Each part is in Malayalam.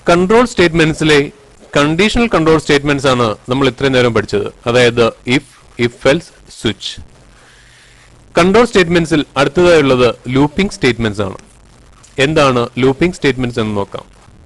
കൺട്രോൾ സ്റ്റേറ്റ്മെന്റ്സിലെ കണ്ടീഷണൽ കൺട്രോൾ സ്റ്റേറ്റ്മെന്റ്സ് ആണ് നമ്മൾ ഇത്രയും നേരം പഠിച്ചത് അതായത് if if else switch control സ്റ്റേറ്റ്മെന്റ്സിൽ അടുത്തതായുള്ളത് ലൂപ്പിംഗ് സ്റ്റേറ്റ്മെന്റ്സ് ആണ് എന്താണ് ലൂപ്പിംഗ് സ്റ്റേറ്റ്മെന്റ്സ് എന്ന് നോക്കാം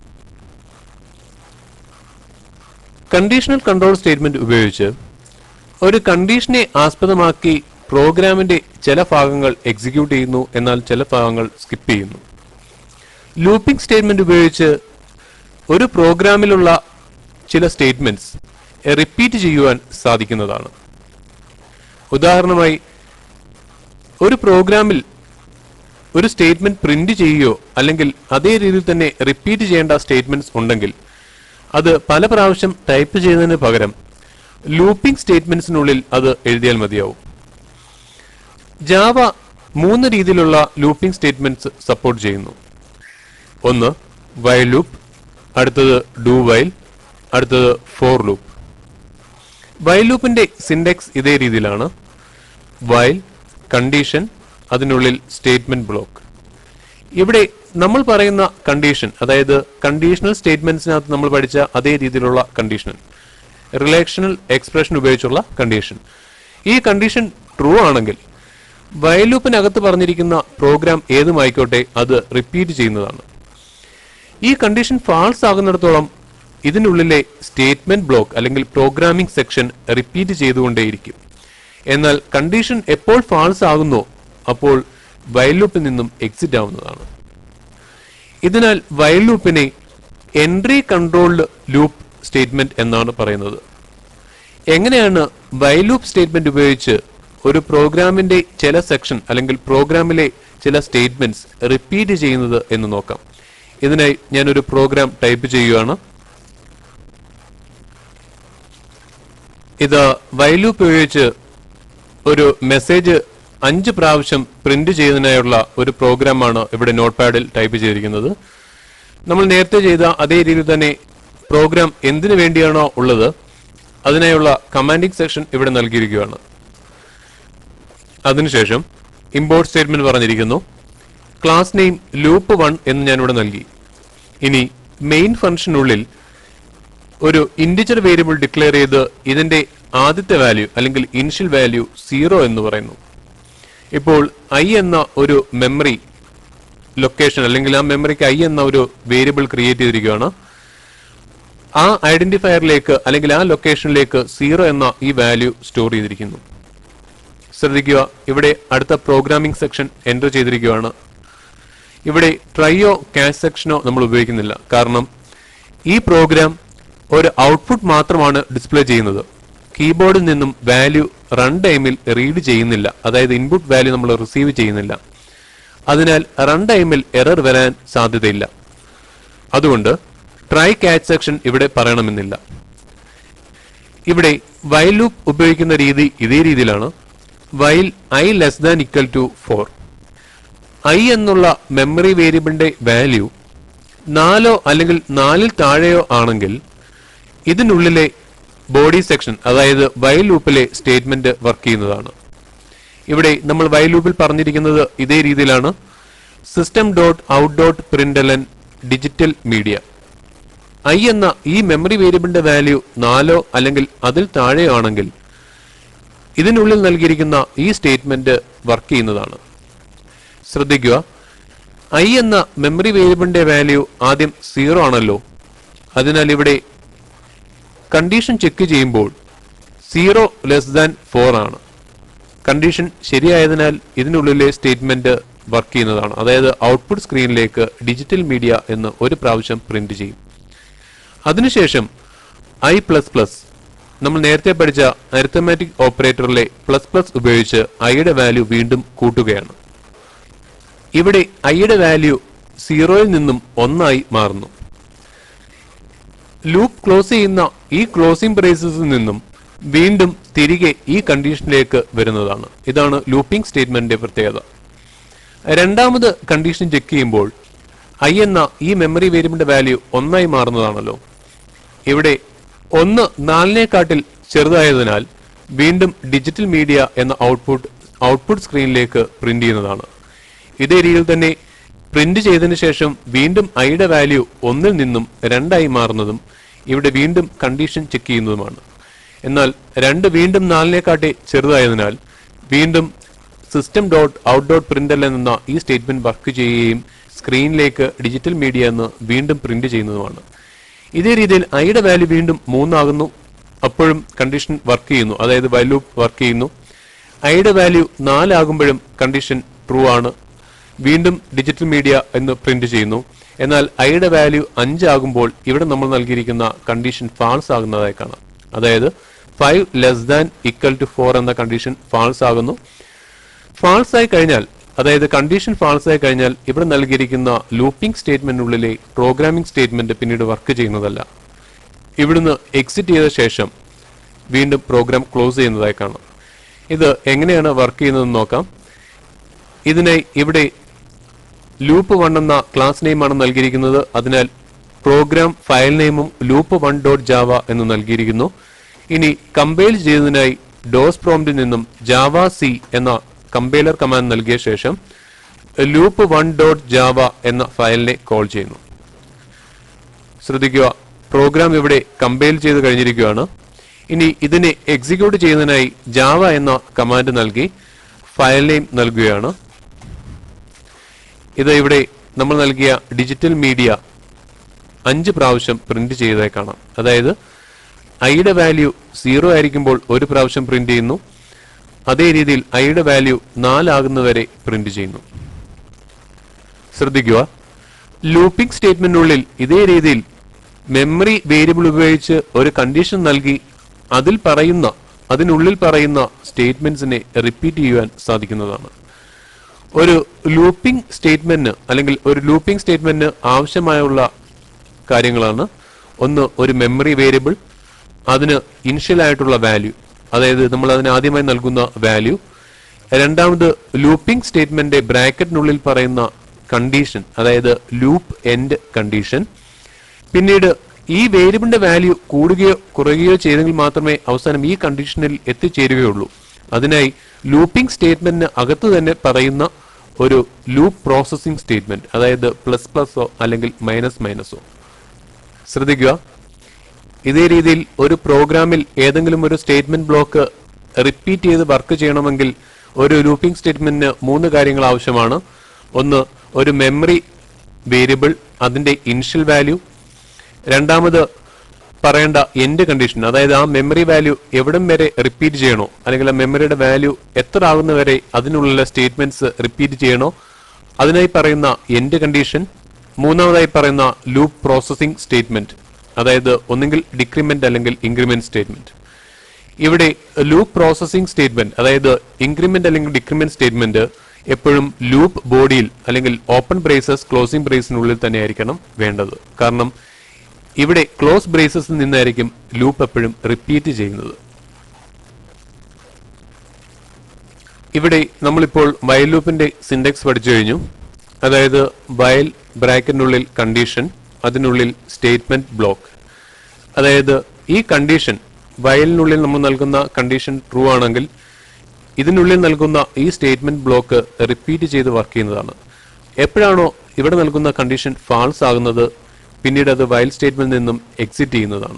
കണ്ടീഷണൽ കൺട്രോൾ സ്റ്റേറ്റ്മെന്റ് ഉപയോഗിച്ച് ഒരു കണ്ടീഷനെ ആസ്പദമാക്കി പ്രോഗ്രാമിന്റെ ചില ഭാഗങ്ങൾ എക്സിക്യൂട്ട് ചെയ്യുന്നു എന്നാൽ ചില ഭാഗങ്ങൾ സ്കിപ്പ് ചെയ്യുന്നു ലൂപ്പിംഗ് സ്റ്റേറ്റ്മെന്റ് ഉപയോഗിച്ച് ഒരു പ്രോഗ്രാമിലുള്ള ചില സ്റ്റേറ്റ്മെന്റ്സ് റിപ്പീറ്റ് ചെയ്യുവാൻ സാധിക്കുന്നതാണ് ഉദാഹരണമായി ഒരു പ്രോഗ്രാമിൽ ഒരു സ്റ്റേറ്റ്മെന്റ് പ്രിന്റ് ചെയ്യുകയോ അല്ലെങ്കിൽ അതേ രീതിയിൽ തന്നെ റിപ്പീറ്റ് ചെയ്യേണ്ട സ്റ്റേറ്റ്മെന്റ്സ് ഉണ്ടെങ്കിൽ അത് പല പ്രാവശ്യം ടൈപ്പ് ചെയ്യുന്നതിന് പകരം ലൂപ്പിംഗ് സ്റ്റേറ്റ്മെന്റ്സിനുള്ളിൽ അത് എഴുതിയാൽ മതിയാവും ജാവ മൂന്ന് രീതിയിലുള്ള ലൂപ്പിംഗ് സ്റ്റേറ്റ്മെന്റ്സ് സപ്പോർട്ട് ചെയ്യുന്നു ഒന്ന് വൈൽ ലൂപ്പ് അടുത്തത് ഡു വൈൽ അടുത്തത് ഫോർ ലൂപ്പ് വൈൽ ലൂപ്പിന്റെ സിൻഡെക്സ് ഇതേ രീതിയിലാണ് വൈൽ കണ്ടീഷൻ അതിനുള്ളിൽ സ്റ്റേറ്റ്മെന്റ് ബ്ലോക്ക് ഇവിടെ നമ്മൾ പറയുന്ന കണ്ടീഷൻ അതായത് കണ്ടീഷണൽ സ്റ്റേറ്റ്മെന്റ്സിനകത്ത് നമ്മൾ പഠിച്ച അതേ രീതിയിലുള്ള കണ്ടീഷൻ റിലേഷണൽ എക്സ്പ്രഷൻ ഉപയോഗിച്ചുള്ള കണ്ടീഷൻ ഈ കണ്ടീഷൻ ട്രൂ ആണെങ്കിൽ വയൽ ലൂപ്പിനകത്ത് പറഞ്ഞിരിക്കുന്ന പ്രോഗ്രാം ഏതുമായിക്കോട്ടെ അത് റിപ്പീറ്റ് ചെയ്യുന്നതാണ് ഈ കണ്ടീഷൻ ഫാൾസ് ആകുന്നിടത്തോളം ഇതിനുള്ളിലെ സ്റ്റേറ്റ്മെന്റ് ബ്ലോക്ക് അല്ലെങ്കിൽ പ്രോഗ്രാമിംഗ് സെക്ഷൻ റിപ്പീറ്റ് ചെയ്തുകൊണ്ടേയിരിക്കും എന്നാൽ കണ്ടീഷൻ എപ്പോൾ ഫാൾസ് ആകുന്നോ അപ്പോൾ വയൽ ലൂപ്പിൽ നിന്നും എക്സിറ്റ് ആവുന്നതാണ് ഇതിനാൽ വയൽ ലൂപ്പിനെ എൻട്രി കൺട്രോൾഡ് ലൂപ്പ് സ്റ്റേറ്റ്മെന്റ് എന്നാണ് പറയുന്നത് എങ്ങനെയാണ് വയൽ ലൂപ്പ് സ്റ്റേറ്റ്മെന്റ് ഉപയോഗിച്ച് ഒരു പ്രോഗ്രാമിന്റെ ചില സെക്ഷൻ അല്ലെങ്കിൽ പ്രോഗ്രാമിലെ ചില സ്റ്റേറ്റ്മെന്റ്സ് റിപ്പീറ്റ് ചെയ്യുന്നത് എന്ന് നോക്കാം ഇതിനായി ഞാൻ ഒരു പ്രോഗ്രാം ടൈപ്പ് ചെയ്യുകയാണ് ഇത് വയൽ ലൂപ്പ് ഉപയോഗിച്ച് ഒരു മെസ്സേജ് അഞ്ച് പ്രാവശ്യം പ്രിന്റ് ചെയ്യുന്നതിനായുള്ള ഒരു പ്രോഗ്രാമാണ് ഇവിടെ നോട്ട് പാഡിൽ ടൈപ്പ് ചെയ്തിരിക്കുന്നത് നമ്മൾ നേരത്തെ ചെയ്ത അതേ രീതിയിൽ തന്നെ പ്രോഗ്രാം എന്തിനു വേണ്ടിയാണോ ഉള്ളത് അതിനായുള്ള കമാൻഡിംഗ് സെക്ഷൻ ഇവിടെ നൽകിയിരിക്കുകയാണ് അതിനുശേഷം ഇമ്പോർട്ട് സ്റ്റേറ്റ്മെന്റ് പറഞ്ഞിരിക്കുന്നു ക്ലാസ് നെയിം ലൂപ്പ് വൺ എന്ന് ഞാൻ ഇവിടെ നൽകി ഇനി മെയിൻ ഫംഗ്ഷനുള്ളിൽ ഒരു ഇൻഡിജർ വേരിയബിൾ ഡിക്ലെയർ ചെയ്ത് ഇതിന്റെ ആദ്യത്തെ വാല്യൂ അല്ലെങ്കിൽ ഇനിഷ്യൽ വാല്യൂ സീറോ എന്ന് പറയുന്നു ഇപ്പോൾ ഐ എന്ന ഒരു മെമ്മറി ലൊക്കേഷൻ അല്ലെങ്കിൽ ആ മെമ്മറിക്ക് ഐ എന്ന ഒരു വേരിയബിൾ ക്രിയേറ്റ് ചെയ്തിരിക്കുകയാണ് ആ ഐഡന്റിഫയറിലേക്ക് അല്ലെങ്കിൽ ആ ലൊക്കേഷനിലേക്ക് സീറോ എന്ന ഈ വാല്യൂ സ്റ്റോർ ചെയ്തിരിക്കുന്നു ശ്രദ്ധിക്കുക ഇവിടെ അടുത്ത പ്രോഗ്രാമിംഗ് സെക്ഷൻ എൻ്റർ ചെയ്തിരിക്കുകയാണ് ഇവിടെ ട്രൈയോ ക്യാഷ് സെക്ഷനോ നമ്മൾ ഉപയോഗിക്കുന്നില്ല കാരണം ഈ പ്രോഗ്രാം ഒരു ഔട്ട്പുട്ട് മാത്രമാണ് ഡിസ്പ്ലേ ചെയ്യുന്നത് കീബോർഡിൽ നിന്നും വാല്യൂ റൺ ടൈമിൽ റീഡ് ചെയ്യുന്നില്ല അതായത് ഇൻപുട്ട് വാല്യൂ നമ്മൾ റിസീവ് ചെയ്യുന്നില്ല അതിനാൽ റൺ ടൈമിൽ എറർ വരാൻ സാധ്യതയില്ല അതുകൊണ്ട് ട്രൈ ക്യാച്ച് സെക്ഷൻ ഇവിടെ പറയണമെന്നില്ല ഇവിടെ വൈൽ ലൂപ്പ് ഉപയോഗിക്കുന്ന രീതി ഇതേ രീതിയിലാണ് while I less than equal to four I എന്നുള്ള മെമ്മറി വേരിയബിളിന്റെ വാല്യൂ നാലോ അല്ലെങ്കിൽ നാലിൽ താഴെയോ ആണെങ്കിൽ ഇതിനുള്ളിലെ ബോഡി സെക്ഷൻ അതായത് വൈൽ ലൂപ്പിലെ സ്റ്റേറ്റ്മെന്റ് വർക്ക് ചെയ്യുന്നതാണ് ഇവിടെ നമ്മൾ വൈൽ ലൂപ്പിൽ പറഞ്ഞിരിക്കുന്നത് ഇതേ രീതിയിലാണ് system dot out dot println digital media I എന്ന ഈ മെമ്മറി വേരിയബിളിന്റെ വാല്യൂ നാലോ അല്ലെങ്കിൽ അതിൽ താഴെയോ ആണെങ്കിൽ ഇതിനുള്ളിൽ നൽകിയിരിക്കുന്ന ഈ സ്റ്റേറ്റ്മെന്റ് വർക്ക് ചെയ്യുന്നതാണ് ശ്രദ്ധിക്കുക ഐ എന്ന മെമ്മറി വേരിയബിളിന്റെ വാല്യൂ ആദ്യം സീറോ ആണല്ലോ അതിനാൽ ഇവിടെ കണ്ടീഷൻ ചെക്ക് ചെയ്യുമ്പോൾ സീറോ ലെസ് ദാൻ ഫോർ ആണ് കണ്ടീഷൻ ശരിയായതിനാൽ ഇതിനുള്ളിലെ സ്റ്റേറ്റ്മെന്റ് വർക്ക് ചെയ്യുന്നതാണ് അതായത് ഔട്ട്പുട്ട് സ്ക്രീനിലേക്ക് ഡിജിറ്റൽ മീഡിയ എന്ന് ഒരു പ്രാവശ്യം പ്രിന്റ് ചെയ്യും അതിനുശേഷം ഐ പ്ലസ് പ്ലസ് നമ്മൾ നേരത്തെ പഠിച്ച അരിത്തമാറ്റിക് ഓപ്പറേറ്ററിലെ പ്ലസ് പ്ലസ് ഉപയോഗിച്ച് ഐയുടെ വാല്യൂ വീണ്ടും കൂട്ടുകയാണ് ഇവിടെ ഐയുടെ വാല്യൂ സീറോയിൽ നിന്നും ഒന്നായി മാറുന്നു ലൂപ്പ് ക്ലോസ് ചെയ്യുന്ന ഈ ക്ലോസിംഗ് ബ്രേസസിൽ നിന്നും വീണ്ടും തിരികെ ഈ കണ്ടീഷനിലേക്ക് വരുന്നതാണ് ഇതാണ് ലൂപ്പിംഗ് സ്റ്റേറ്റ്മെന്റിന്റെ പ്രത്യേകത രണ്ടാമത് കണ്ടീഷൻ ചെക്ക് ചെയ്യുമ്പോൾ ഐ എന്ന ഈ മെമ്മറി വേരിയബിളിന്റെ വാല്യൂ ഒന്നായി മാറുന്നതാണല്ലോ ഇവിടെ ഒന്ന് നാലിനെക്കാട്ടിൽ ചെറുതായതിനാൽ വീണ്ടും ഡിജിറ്റൽ മീഡിയ എന്ന ഔട്ട്പുട്ട് ഔട്ട്പുട്ട് സ്ക്രീനിലേക്ക് പ്രിന്റ് ചെയ്യുന്നതാണ് ഇതേ രീതിയിൽ തന്നെ പ്രിന്റ് ചെയ്തതിനു ശേഷം വീണ്ടും ഐയുടെ വാല്യൂ ഒന്നിൽ നിന്നും രണ്ടായി മാറുന്നതും ഇവിടെ വീണ്ടും കണ്ടീഷൻ ചെക്ക് ചെയ്യുന്നതുമാണ് എന്നാൽ രണ്ട് വീണ്ടും നാലിനെക്കാട്ടി ചെറുതായതിനാൽ വീണ്ടും system dot out dot println എന്ന ഈ സ്റ്റേറ്റ്മെന്റ് വർക്ക് ചെയ്യുകയും സ്ക്രീനിലേക്ക് ഡിജിറ്റൽ മീഡിയ എന്ന് വീണ്ടും പ്രിന്റ് ചെയ്യുന്നതുമാണ് ഇതേ രീതിയിൽ ഐയുടെ വാല്യൂ വീണ്ടും മൂന്നാകുന്നു അപ്പോഴും കണ്ടീഷൻ വർക്ക് ചെയ്യുന്നു അതായത് വാല്യൂ വർക്ക് ചെയ്യുന്നു ഐയുടെ വാല്യൂ നാലാകുമ്പോഴും കണ്ടീഷൻ ട്രൂ ആണ് വീണ്ടും ഡിജിറ്റൽ മീഡിയ എന്ന് പ്രിന്റ് ചെയ്യുന്നു എന്നാൽ ഐയുടെ വാല്യൂ അഞ്ചാകുമ്പോൾ ഇവിടെ നമ്മൾ നൽകിയിരിക്കുന്ന കണ്ടീഷൻ ഫാൾസ് ആകുന്നതായി കാണാം അതായത് five less than equal to four എന്ന കണ്ടീഷൻ ഫാൾസ് ആകുന്നു ഫാൾസ് ആയി കഴിഞ്ഞാൽ അതായത് കണ്ടീഷൻ ഫാൾസ് ആയി കഴിഞ്ഞാൽ ഇവിടെ നൽകിയിരിക്കുന്ന ലൂപ്പിംഗ് സ്റ്റേറ്റ്മെന്റിനുള്ളിലെ പ്രോഗ്രാമിംഗ് സ്റ്റേറ്റ്മെന്റ് പിന്നീട് വർക്ക് ചെയ്യുന്നതല്ല ഇവിടുന്ന് എക്സിറ്റ് ചെയ്ത ശേഷം വീണ്ടും പ്രോഗ്രാം ക്ലോസ് ചെയ്യുന്നതായി കാണാം ഇത് എങ്ങനെയാണ് വർക്ക് ചെയ്യുന്നതെന്ന് നോക്കാം ഇതിനായി ഇവിടെ ലൂപ്പ് വൺ എന്ന ക്ലാസ് നെയിമാണ് നൽകിയിരിക്കുന്നത് അതിനാൽ പ്രോഗ്രാം ഫയൽ നെയിമും ലൂപ്പ് വൺ ഡോട്ട് ജാവ എന്ന് നൽകിയിരിക്കുന്നു ഇനി കമ്പൈൽ ചെയ്തതിനായി ഡോസ് പ്രോംപ്റ്റിൽ നിന്നും ജാവ സി എന്ന കമ്പൈലർ കമാൻഡ് നൽകിയ ശേഷം ലൂപ്പ് വൺ ഡോട്ട് ജാവ എന്ന ഫയലിനെ കോൾ ചെയ്യുന്നു ശ്രദ്ധിക്കുക പ്രോഗ്രാം ഇവിടെ കമ്പൈൽ ചെയ്ത് കഴിഞ്ഞിരിക്കുകയാണ് ഇനി ഇതിനെ എക്സിക്യൂട്ട് ചെയ്യുന്നതിനായി ജാവ എന്ന കമാൻഡ് നൽകി ഫയൽ നെയിം നൽകുകയാണ് ഇത് ഇവിടെ നമ്മൾ നൽകിയ ഡിജിറ്റൽ മീഡിയ അഞ്ച് പ്രാവശ്യം പ്രിന്റ് ചെയ്തതായി കാണാം അതായത് ഐയുടെ വാല്യൂ സീറോ ആയിരിക്കുമ്പോൾ ഒരു പ്രാവശ്യം പ്രിന്റ് ചെയ്യുന്നു അതേ രീതിയിൽ ഐയുടെ വാല്യൂ നാലാകുന്നവരെ പ്രിന്റ് ചെയ്യുന്നു ശ്രദ്ധിക്കുക ലൂപ്പിംഗ് സ്റ്റേറ്റ്മെന്റിനുള്ളിൽ ഇതേ രീതിയിൽ മെമ്മറി വേരിയബിൾ ഉപയോഗിച്ച് ഒരു കണ്ടീഷൻ നൽകി അതിൽ പറയുന്ന അതിനുള്ളിൽ പറയുന്ന സ്റ്റേറ്റ്മെന്റ്സിനെ റിപ്പീറ്റ് ചെയ്യുവാൻ സാധിക്കുന്നതാണ് ഒരു ലൂപ്പിംഗ് സ്റ്റേറ്റ്മെന്റിന് അല്ലെങ്കിൽ ഒരു ലൂപ്പിംഗ് സ്റ്റേറ്റ്മെന്റിന് ആവശ്യമായുള്ള കാര്യങ്ങളാണ് ഒന്ന് ഒരു മെമ്മറി വേരിയബിൾ അതിന് ഇനിഷ്യൽ ആയിട്ടുള്ള വാല്യൂ അതായത് നമ്മൾ അതിന് ആദ്യമായി നൽകുന്ന വാല്യൂ രണ്ടാമത് ലൂപ്പിംഗ് സ്റ്റേറ്റ്മെന്റ് ബ്രാക്കറ്റിനുള്ളിൽ പറയുന്ന കണ്ടീഷൻ അതായത് ലൂപ്പ് എൻഡ് കണ്ടീഷൻ പിന്നീട് ഈ വേരിയബിളിന്റെ വാല്യൂ കൂടുകയോ കുറയുകയോ ചെയ്തെങ്കിൽ മാത്രമേ അവസാനം ഈ കണ്ടീഷനിൽ എത്തിച്ചേരുകയുള്ളൂ അതിനായി ലൂപ്പിംഗ് സ്റ്റേറ്റ്മെന്റിന് അകത്ത് തന്നെ പറയുന്ന ഒരു ലൂപ്പ് പ്രോസസ്സിംഗ് സ്റ്റേറ്റ്മെന്റ് അതായത് പ്ലസ് പ്ലസോ അല്ലെങ്കിൽ മൈനസ് മൈനസോ ശ്രദ്ധിക്കുക ഇതേ രീതിയിൽ ഒരു പ്രോഗ്രാമിൽ ഏതെങ്കിലും ഒരു സ്റ്റേറ്റ്മെന്റ് ബ്ലോക്ക് റിപ്പീറ്റ് ചെയ്ത് വർക്ക് ചെയ്യണമെങ്കിൽ ഒരു ലൂപ്പിംഗ് സ്റ്റേറ്റ്മെന്റിന് മൂന്ന് കാര്യങ്ങൾ ആവശ്യമാണ് ഒന്ന് ഒരു മെമ്മറി വേരിയബിൾ അതിന്റെ ഇനിഷ്യൽ വാല്യൂ രണ്ടാമത് പറയേണ്ട എൻഡ് കണ്ടീഷൻ അതായത് ആ മെമ്മറി വാല്യൂ എവിടം വരെ റിപ്പീറ്റ് ചെയ്യണോ അല്ലെങ്കിൽ ആ മെമ്മറിയുടെ വാല്യൂ എത്ര ആകുന്ന വരെ അതിനുള്ള സ്റ്റേറ്റ്മെന്റ്സ് റിപ്പീറ്റ് ചെയ്യണോ അതിനായി പറയുന്ന എൻഡ് കണ്ടീഷൻ മൂന്നാമതായി പറയുന്ന ലൂപ്പ് പ്രോസസ്സിംഗ് സ്റ്റേറ്റ്മെന്റ് അതായത് ഒന്നുകിൽ ഡിക്രിമെന്റ് അല്ലെങ്കിൽ ഇൻക്രിമെന്റ് സ്റ്റേറ്റ്മെന്റ് ഇവിടെ ലൂപ്പ് പ്രോസസ്സിംഗ് സ്റ്റേറ്റ്മെന്റ് അതായത് ഇൻക്രിമെന്റ് അല്ലെങ്കിൽ ഡിക്രിമെന്റ് സ്റ്റേറ്റ്മെന്റ് എപ്പോഴും ലൂപ്പ് ബോഡിയിൽ അല്ലെങ്കിൽ ഓപ്പൺ ബ്രേസസ് ക്ലോസിംഗ് ബ്രേസിനുള്ളിൽ തന്നെ ആയിരിക്കണം വേണ്ടത് കാരണം ഇവിടെ ക്ലോസ് ബ്രേസസിൽ നിന്നായിരിക്കും ലൂപ്പ് എപ്പോഴും റിപ്പീറ്റ് ചെയ്യുന്നത് ഇവിടെ നമ്മളിപ്പോൾ വയൽ ലൂപ്പിന്റെ സിൻഡെക്സ് പഠിച്ചു കഴിഞ്ഞു അതായത് വയൽ ബ്രാക്കറ്റിനുള്ളിൽ കണ്ടീഷൻ അതിനുള്ളിൽ സ്റ്റേറ്റ്മെന്റ് ബ്ലോക്ക് അതായത് ഈ കണ്ടീഷൻ വയലിനുള്ളിൽ നമ്മൾ നൽകുന്ന കണ്ടീഷൻ ട്രൂ ആണെങ്കിൽ ഇതിനുള്ളിൽ നൽകുന്ന ഈ സ്റ്റേറ്റ്മെന്റ് ബ്ലോക്ക് റിപ്പീറ്റ് ചെയ്ത് വർക്ക് ചെയ്യുന്നതാണ് എപ്പോഴാണോ ഇവിടെ നൽകുന്ന കണ്ടീഷൻ ഫാൾസ് ആകുന്നത് പിന്നീട് അത് വയൽ സ്റ്റേറ്റ്മെന്റിൽ നിന്നും എക്സിറ്റ് ചെയ്യുന്നതാണ്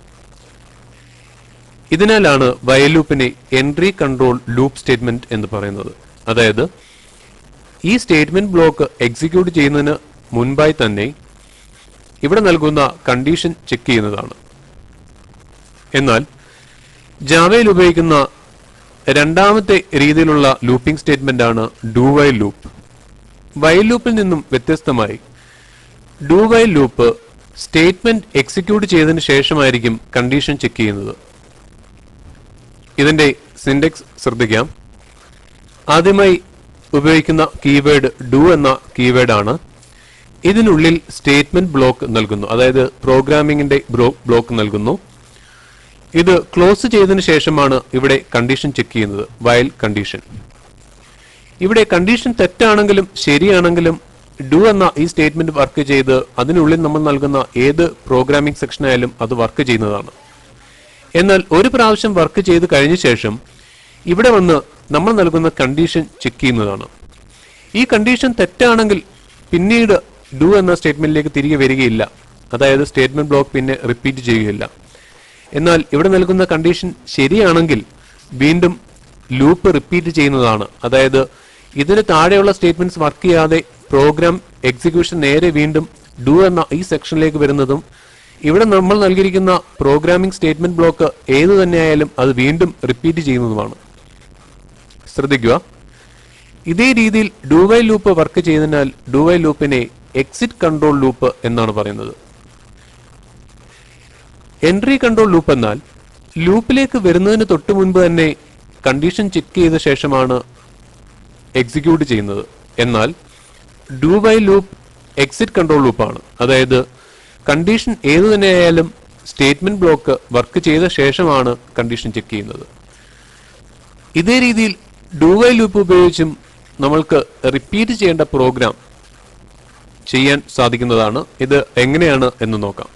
ഇതിനാലാണ് വയൽ ലൂപ്പിനെ എൻട്രി കൺട്രോൾ ലൂപ്പ് സ്റ്റേറ്റ്മെന്റ് എന്ന് പറയുന്നത് അതായത് ഈ സ്റ്റേറ്റ്മെന്റ് ബ്ലോക്ക് എക്സിക്യൂട്ട് ചെയ്യുന്നതിന് മുൻപായി തന്നെ ഇവിടെ നൽകുന്ന കണ്ടീഷൻ ചെക്ക് ചെയ്യുന്നതാണ് എന്നാൽ ജാവയിൽ ഉപയോഗിക്കുന്ന രണ്ടാമത്തെ രീതിയിലുള്ള ലൂപ്പിംഗ് സ്റ്റേറ്റ്മെന്റ് ആണ് ഡു വൈൽ ലൂപ്പ് വൈൽ ലൂപ്പിൽ നിന്നും വ്യത്യസ്തമായി do while loop statement execute ചെയ്തതിനു ശേഷമായിരിക്കും കണ്ടീഷൻ ചെക്ക് ചെയ്യുന്നത് ഇതിന്റെ സിൻഡെക്സ് ശ്രദ്ധിക്കാം ആദ്യമായി ഉപയോഗിക്കുന്ന കീവേഡ് ഡു എന്ന കീവേഡ് ആണ് ഇതിനുള്ളിൽ സ്റ്റേറ്റ്മെന്റ് ബ്ലോക്ക് നൽകുന്നു അതായത് പ്രോഗ്രാമിംഗിന്റെ ബ്ലോക്ക് നൽകുന്നു ഇത് ക്ലോസ് ചെയ്തതിനു ശേഷമാണ് ഇവിടെ കണ്ടീഷൻ ചെക്ക് ചെയ്യുന്നത് വയൽ കണ്ടീഷൻ ഇവിടെ കണ്ടീഷൻ തെറ്റാണെങ്കിലും ശരിയാണെങ്കിലും ഡു എന്ന ഈ സ്റ്റേറ്റ്മെന്റ് വർക്ക് ചെയ്ത് അതിനുള്ളിൽ നമ്മൾ നൽകുന്ന ഏത് പ്രോഗ്രാമിംഗ് സെക്ഷൻ ആയാലും അത് വർക്ക് ചെയ്യുന്നതാണ് എന്നാൽ ഒരു പ്രാവശ്യം വർക്ക് ചെയ്ത് കഴിഞ്ഞ ശേഷം ഇവിടെ വന്ന് നമ്മൾ നൽകുന്ന കണ്ടീഷൻ ചെക്ക് ചെയ്യുന്നതാണ് ഈ കണ്ടീഷൻ തെറ്റാണെങ്കിൽ പിന്നീട് ഡു എന്ന സ്റ്റേറ്റ്മെന്റിലേക്ക് തിരികെ വരികയില്ല അതായത് സ്റ്റേറ്റ്മെന്റ് ബ്ലോക്ക് പിന്നെ റിപ്പീറ്റ് ചെയ്യുകയില്ല എന്നാൽ ഇവിടെ നൽകുന്ന കണ്ടീഷൻ ശരിയാണെങ്കിൽ വീണ്ടും ലൂപ്പ് റിപ്പീറ്റ് ചെയ്യുന്നതാണ് അതായത് ഇതിന് താഴെയുള്ള സ്റ്റേറ്റ്മെന്റ്സ് വർക്ക് ചെയ്യാതെ പ്രോഗ്രാം എക്സിക്യൂഷൻ നേരെ വീണ്ടും ഡു എന്ന ഈ സെക്ഷനിലേക്ക് വരുന്നതും ഇവിടെ നമ്മൾ നൽകിയിരിക്കുന്ന പ്രോഗ്രാമിംഗ് സ്റ്റേറ്റ്മെന്റ് ബ്ലോക്ക് ഏത് തന്നെയായാലും അത് വീണ്ടും റിപ്പീറ്റ് ചെയ്യുന്നതുമാണ് ശ്രദ്ധിക്കുക ഇതേ രീതിയിൽ ഡുവൈ ലൂപ്പ് വർക്ക് ചെയ്തതിനാൽ ഡുവൈ ലൂപ്പിനെ എക്സിറ്റ് കൺട്രോൾ ലൂപ്പ് എന്നാണ് പറയുന്നത് എൻട്രി കൺട്രോൾ ലൂപ്പ് എന്നാൽ ലൂപ്പിലേക്ക് വരുന്നതിന് തൊട്ട് മുൻപ് തന്നെ കണ്ടീഷൻ ചെക്ക് ചെയ്ത ശേഷമാണ് എക്സിക്യൂട്ട് ചെയ്യുന്നത് എന്നാൽ do while loop exit control ലൂപ്പാണ് അതായത് കണ്ടീഷൻ ഏതു തന്നെയായാലും സ്റ്റേറ്റ്മെന്റ് ബ്ലോക്ക് വർക്ക് ചെയ്ത ശേഷമാണ് കണ്ടീഷൻ ചെക്ക് ചെയ്യുന്നത് ഇതേ രീതിയിൽ ഡു ബൈ ലൂപ്പ് ഉപയോഗിച്ചും നമ്മൾക്ക് റിപ്പീറ്റ് ചെയ്യേണ്ട പ്രോഗ്രാം ചെയ്യാൻ സാധിക്കുന്നതാണ് ഇത് എങ്ങനെയാണ് എന്ന് നോക്കാം